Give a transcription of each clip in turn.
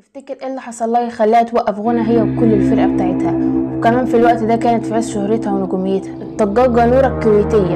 تفتكر ايه اللي حصل لها يخليها توقف غنى هي وكل الفرقة بتاعتها وكمان في الوقت ده كانت في عز شهرتها ونجوميتها الطجاجة نورة الكويتية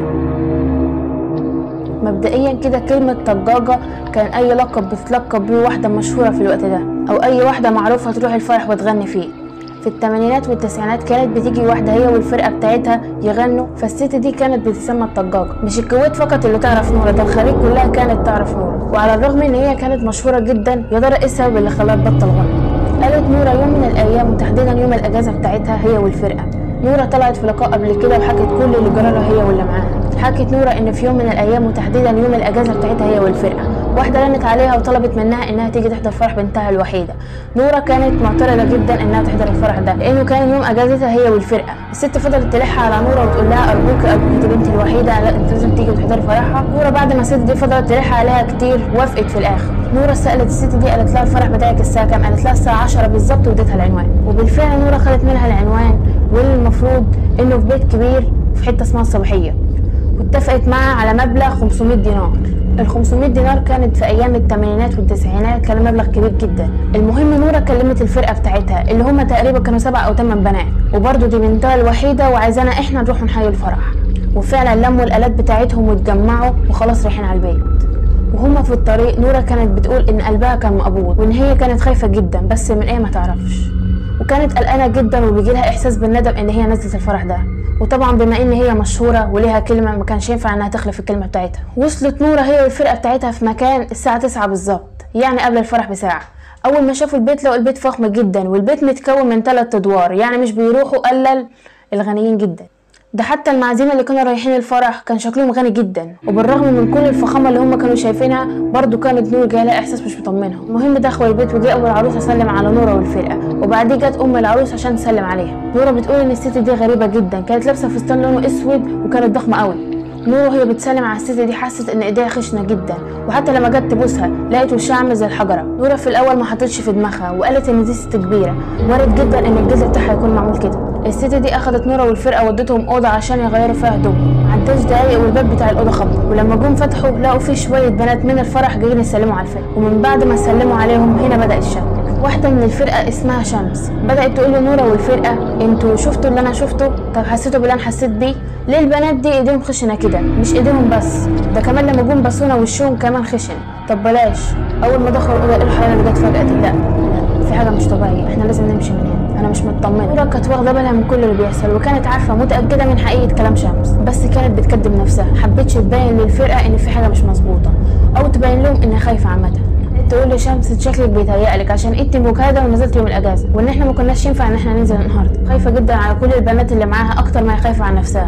مبدئيا كده كلمة طجاجة كان أي لقب بتتلقب بيه واحدة مشهورة في الوقت ده أو أي واحدة معروفة تروح الفرح وتغني فيه في الثمانينات والتسعينات كانت بتيجي واحدة هي والفرقة بتاعتها يغنوا فالست دي كانت بتسمى الطجاجة مش الكويت فقط اللي تعرف نورة ده الخليج كلها كانت تعرف نورة وعلى الرغم ان هي كانت مشهورة جدا يا ترى ايه السبب اللي خلاها تبطل غنى قالت نورة يوم من الايام وتحديدا يوم الاجازة بتاعتها هي والفرقة نورة طلعت في لقاء قبل كده وحكت كل اللي جرالها هي واللي معاها حكت نورة ان في يوم من الايام وتحديدا يوم الاجازة بتاعتها هي والفرقة واحدة رنت عليها وطلبت منها انها تيجي تحضر فرح بنتها الوحيدة نورة كانت معترضة جدا انها تحضر الفرح ده لانه كان يوم اجازتها هي والفرقة الست فضلت تلح على نورة وتقول لها ارجوك ارجوك دي بنتي الوحيدة لا انت لازم تيجي تحضري فرحها نورة بعد ما الست دي فضلت تلح عليها كتير وافقت في الاخر نورة سألت الست دي قالت لها الفرح بتاعك الساعة كام قالت لها الساعة 10 بالظبط واديتها العنوان وبالفعل نورة خدت منها العنوان والمفروض انه في بيت كبير في حتة اسمها الصباحية واتفقت معاه على مبلغ 500 دينار ال 500 دينار كانت في ايام الثمانينات والتسعينات كان مبلغ كبير جدا المهم نورة كلمت الفرقه بتاعتها اللي هم تقريبا كانوا سبع او ثمان بنات وبرضه دي بنتها الوحيده وعايزانا احنا نروح نحيي الفرح وفعلا لموا الالات بتاعتهم واتجمعوا وخلاص رايحين على البيت وهما في الطريق نورة كانت بتقول ان قلبها كان مقبوض وان هي كانت خايفه جدا بس من ايه ما تعرفش وكانت قلقانه جدا وبيجيلها احساس بالندم ان هي نزلت الفرح ده وطبعا بما ان هي مشهوره وليها كلمه ما كانش ينفع انها تخلف الكلمه بتاعتها وصلت نوره هي والفرقه بتاعتها في مكان الساعه 9 بالظبط يعني قبل الفرح بساعه اول ما شافوا البيت لقوا البيت فخم جدا والبيت متكون من ثلاث ادوار يعني مش بيروحوا الا الغنيين جدا ده حتى المعازيم اللي كانوا رايحين الفرح كان شكلهم غني جدا وبالرغم من كل الفخامه اللي هم كانوا شايفينها برضو كانت نور جايه احساس مش مطمنها المهم دخلوا البيت وجه ابو العروسه سلم على نوره والفرقه وبعديه جت ام العروس عشان تسلم عليها نوره بتقول ان الست دي غريبه جدا كانت لابسه فستان لونه اسود وكانت ضخمه قوي نور وهي بتسلم على الست دي حست ان ايديها خشنه جدا وحتى لما جت تبوسها لقيت وشها عامل زي الحجره نوره في الاول ما حطتش في دماغها وقالت ان دي ست كبيره وارد جدا ان الجلد بتاعها يكون معمول كده الست دي اخدت نوره والفرقه ودتهم اوضه عشان يغيروا فيها هدوم عداش دقايق والباب بتاع الاوضه خبط ولما جم فتحوا لقوا في شويه بنات من الفرح جايين يسلموا على الفرقه ومن بعد ما سلموا عليهم هنا بدا الشك واحده من الفرقه اسمها شمس بدات تقول لنوره والفرقه انتوا شفتوا اللي انا شفته طب حسيتوا باللي انا حسيت بيه ليه البنات دي ايديهم خشنه كده مش ايديهم بس ده كمان لما جم بصونا وشهم كمان خشن طب بلاش اول ما دخلوا الاوضه ايه الحياه اللي جت فجاه دي لا في حاجه مش طبيعيه احنا لازم نمشي من هنا انا مش مطمنه نورة كانت واخده بالها من كل اللي بيحصل وكانت عارفه متاكده من حقيقه كلام شمس بس كانت بتكذب نفسها حبتش تبين للفرقه ان في حاجه مش مظبوطه او تبين لهم انها خايفه عامه تقول لشمس شكلك بيتهيألك عشان انت مجهده ونزلت يوم الاجازه وان احنا ما كناش ينفع ان احنا ننزل النهارده خايفه جدا على كل البنات اللي معاها اكتر ما هي خايفه على نفسها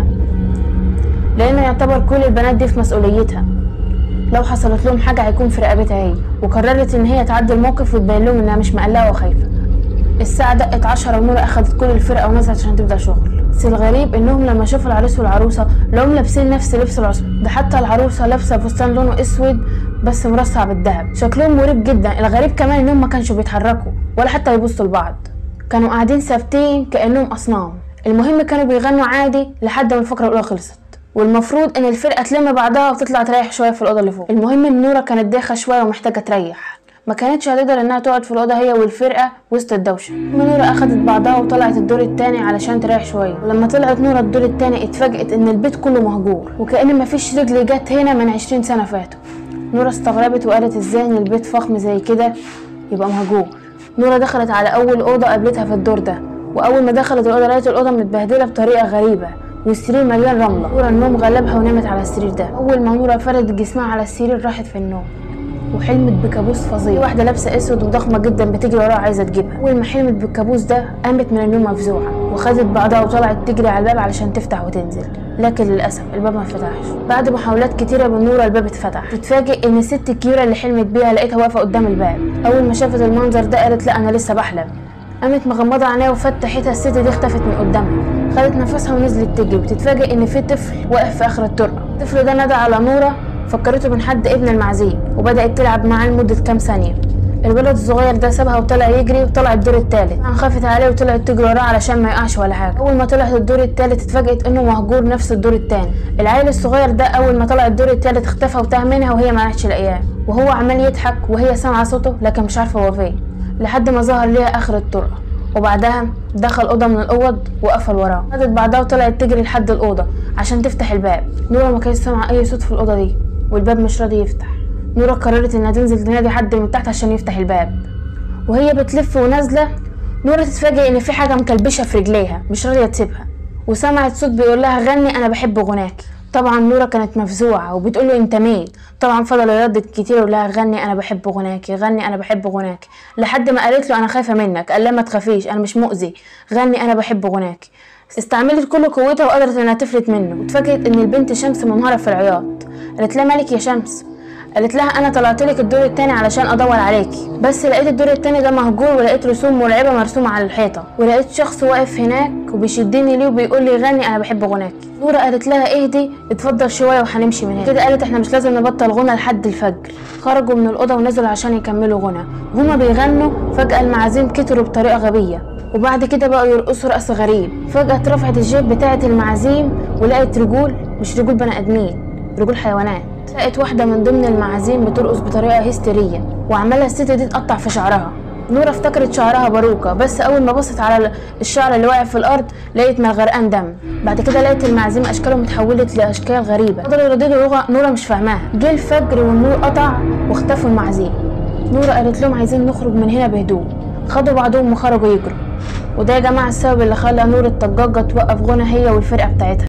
لانه يعتبر كل البنات دي في مسؤوليتها لو حصلت لهم حاجه هيكون في رقبتها هي وقررت ان هي تعدي الموقف وتبين لهم انها مش مقلقه وخايفه الساعة دقت عشرة ونور أخدت كل الفرقة ونزلت عشان تبدأ شغل بس الغريب إنهم لما شافوا العريس والعروسة لهم لابسين نفس لبس العروسة ده حتى العروسة لابسة فستان لونه أسود بس مرصع بالذهب شكلهم مريب جدا الغريب كمان إنهم ما كانش بيتحركوا ولا حتى يبصوا لبعض كانوا قاعدين ثابتين كأنهم أصنام المهم كانوا بيغنوا عادي لحد ما الفقرة الأولى خلصت والمفروض ان الفرقه تلم بعضها وتطلع تريح شويه في الاوضه اللي فوق المهم ان نوره كانت دايخه شويه ومحتاجه تريح ما كانتش هتقدر انها تقعد في الاوضه هي والفرقه وسط الدوشه نوره اخدت بعضها وطلعت الدور التاني علشان تريح شويه ولما طلعت نوره الدور التاني اتفاجئت ان البيت كله مهجور وكأن مفيش رجل جت هنا من عشرين سنه فاتوا نوره استغربت وقالت ازاي ان البيت فخم زي كده يبقى مهجور نوره دخلت على اول اوضه قابلتها في الدور ده واول ما دخلت الاوضه لقيت الاوضه متبهدله بطريقه غريبه والسرير مليان رمله نوره النوم غلبها ونامت على السرير ده اول ما نوره فردت جسمها على السرير راحت في النوم وحلمت بكابوس فظيع واحده لابسه اسود وضخمه جدا بتجري وراها عايزه تجيبها اول ما حلمت بالكابوس ده قامت من النوم مفزوعه وخدت بعضها وطلعت تجري على الباب علشان تفتح وتنزل لكن للاسف الباب ما فتحش بعد محاولات كتيره من نوره الباب اتفتح تتفاجئ ان الست الكبيره اللي حلمت بيها لقيتها واقفه قدام الباب اول ما شافت المنظر ده قالت لا انا لسه بحلم قامت مغمضة عينيها وفتحتها الست دي اختفت من قدامها خدت نفسها ونزلت تجري وتتفاجئ ان في طفل واقف في اخر الطرقة الطفل ده نادى على نورة فكرته من حد ابن المعزيم وبدأت تلعب معاه لمدة كام ثانية الولد الصغير ده سابها وطلع يجري وطلع الدور التالت خافت عليه وطلعت تجري وراه علشان ما يقعش ولا حاجه اول ما طلعت الدور التالت اتفاجئت انه مهجور نفس الدور التاني العيل الصغير ده اول ما طلع الدور التالت اختفى وتاه منها وهي ما عرفتش لاقياه وهو عمال يضحك وهي سامعه صوته لكن مش عارفه هو فين لحد ما ظهر ليها اخر الطرقه وبعدها دخل اوضه من الاوض وقفل وراه خدت بعدها وطلعت تجري لحد الاوضه عشان تفتح الباب نورا ما كانتش سامعه اي صوت في الاوضه دي والباب مش راضي يفتح نورا قررت انها تنزل تنادي حد من تحت عشان يفتح الباب وهي بتلف ونازله نورا تتفاجئ ان في حاجه مكلبشه في رجليها مش راضيه تسيبها وسمعت صوت بيقول لها غني انا بحب غناك طبعا نورا كانت مفزوعه وبتقول له انت مين طبعا فضل يردد كتير ويقول لها غني انا بحب غناك غني انا بحب غناك لحد ما قالت له انا خايفه منك قال لها ما تخافيش انا مش مؤذي غني انا بحب غناك استعملت كل قوتها وقدرت انها تفلت منه واتفاجئت ان البنت شمس منهاره في العياط قالت لها مالك يا شمس قالت لها انا طلعت لك الدور التاني علشان ادور عليكي بس لقيت الدور التاني ده مهجور ولقيت رسوم مرعبه مرسومه على الحيطه ولقيت شخص واقف هناك وبيشدني ليه وبيقول لي غني انا بحب غناك نورا قالت لها اهدي اتفضل شويه وهنمشي من هنا كده قالت احنا مش لازم نبطل غنى لحد الفجر خرجوا من الاوضه ونزلوا عشان يكملوا غنى وهما بيغنوا فجاه المعازيم كتروا بطريقه غبيه وبعد كده بقوا يرقصوا رقص غريب فجاه اترفعت الجيب بتاعه المعازيم ولقت رجول مش رجول بني ادمين رجول حيوانات لقيت واحدة من ضمن المعازيم بترقص بطريقة هستيرية وعمالة الست دي تقطع في شعرها نورا افتكرت شعرها باروكة بس أول ما بصت على الشعر اللي واقع في الأرض لقيت ما غرقان دم بعد كده لقيت المعازيم أشكالهم اتحولت لأشكال غريبة فضلوا يرددوا لغة نورا مش فاهماها جه الفجر والنور قطع واختفوا المعازيم نورا قالت لهم عايزين نخرج من هنا بهدوء خدوا بعضهم وخرجوا يجروا وده يا جماعة السبب اللي خلى نور الطجاجة توقف غنى هي والفرقة بتاعتها